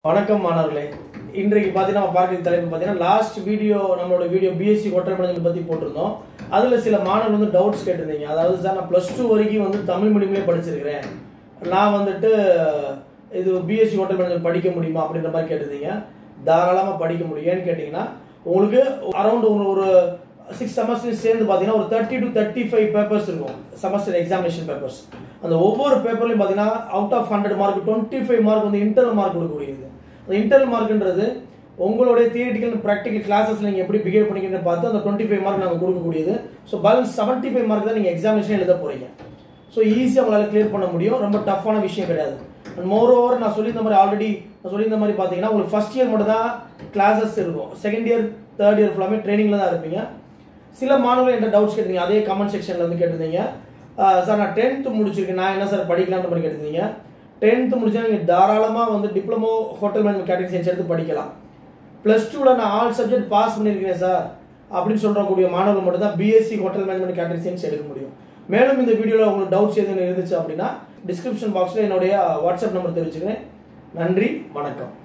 வணக்கம் மாணவர்களே இன்றைக்கு பார்த்தீங்கன்னா நம்ம பார்க்க தலைப்பு பார்த்தீங்கன்னா லாஸ்ட் வீடியோ நம்மளோட வீடியோ பிஎஸ்சி ஹோட்டல் மேனேஜ்மெண்ட் பற்றி போட்டிருந்தோம் அதில் சில மாணவர்கள் வந்து டவுட்ஸ் கேட்டிருந்தீங்க அதாவது சார் நான் ப்ளஸ் டூ வரைக்கும் வந்து தமிழ் மீடியம்லேயே படிச்சிருக்கிறேன் நான் வந்துட்டு இது பிஎஸ்சி ஹோட்டல் மேனேஜ்மெண்ட் படிக்க முடியுமா அப்படின்ற மாதிரி கேட்டிருந்தீங்க தாராளமாக படிக்க முடியும் ஏன்னு கேட்டிங்கன்னா உங்களுக்கு அரௌண்ட் ஒரு ஒரு சிக்ஸ் செமஸ்டர் சேர்ந்து பார்த்தீங்கன்னா ஒரு thirty to thirty five papers இருக்கும் செமஸ்டர் எக்ஸாமினேஷன் பேப்பர்ஸ் அந்த ஒவ்வொரு பேப்பர்லையும் பார்த்தீங்கன்னா out of hundred mark twenty five mark வந்து இன்டர்னல் மார்க் கொடுக்கக்கூடியது அந்த இன்டர்னல் மார்க்ன்றது உங்களுடைய தியரிட்டிக்கல் ப்ராக்டிக்கல் கிளாஸஸ் நீங்கள் எப்படி பிஹேவ் பண்ணிக்கிறீங்கன்னு பார்த்து அந்த டுவெண்ட்டி ஃபைவ் மார்க் நாங்கள் கொடுக்கக்கூடியது so balance seventy five mark தான் நீங்கள் எக்ஸாமினேஷன் எழுத போகிறீங்க ஸோ ஈஸியாக உங்களால் கிளியர் பண்ண முடியும் ரொம்ப டஃப்பான விஷயம் கிடையாது அண்ட் மோர் ஓவர் நான் சொல்லியிருந்த மாதிரி ஆல்ரெடி நான் சொல்லியிருந்த மாதிரி பார்த்தீங்கன்னா உங்களுக்கு ஃபர்ஸ்ட் இயர் மட்டும் தான் கிளாஸஸ் இருக்கும் செகண்ட் இயர் தேர்ட் இயர் ஃபுல்லாமே ட்ரைனிங்கில் தான் இருப்பீங்க சில மாணவர்கள் என்கிட்ட டவுட்ஸ் கேட்டீங்க அதே கமெண்ட் செக்ஷனில் வந்து கேட்டிருந்தீங்க சார் நான் டென்த்து முடிச்சிருக்கேன் நான் என்ன சார் படிக்கலாம்னு மாதிரி கேட்டிருந்தீங்க டென்த்து முடிச்சா நீங்கள் தாராளமாக வந்து diploma hotel management catering science எடுத்து படிக்கலாம் ப்ளஸ் டூவில் நான் ஆல் சப்ஜெக்ட் பாஸ் பண்ணியிருக்கேன் சார் அப்படின்னு சொல்கிறக்கூடிய மாணவர்கள் மட்டும் தான் BSc hotel management catering science எடுக்க முடியும் மேலும் இந்த வீடியோவில் உங்களுக்கு டவுட்ஸ் எதுவும் இருந்துச்சு அப்படின்னா டிஸ்கிரிப்ஷன் பாக்ஸில் என்னுடைய வாட்ஸ்அப் நம்பர் தெரிவிச்சுக்கிறேன் நன்றி வணக்கம்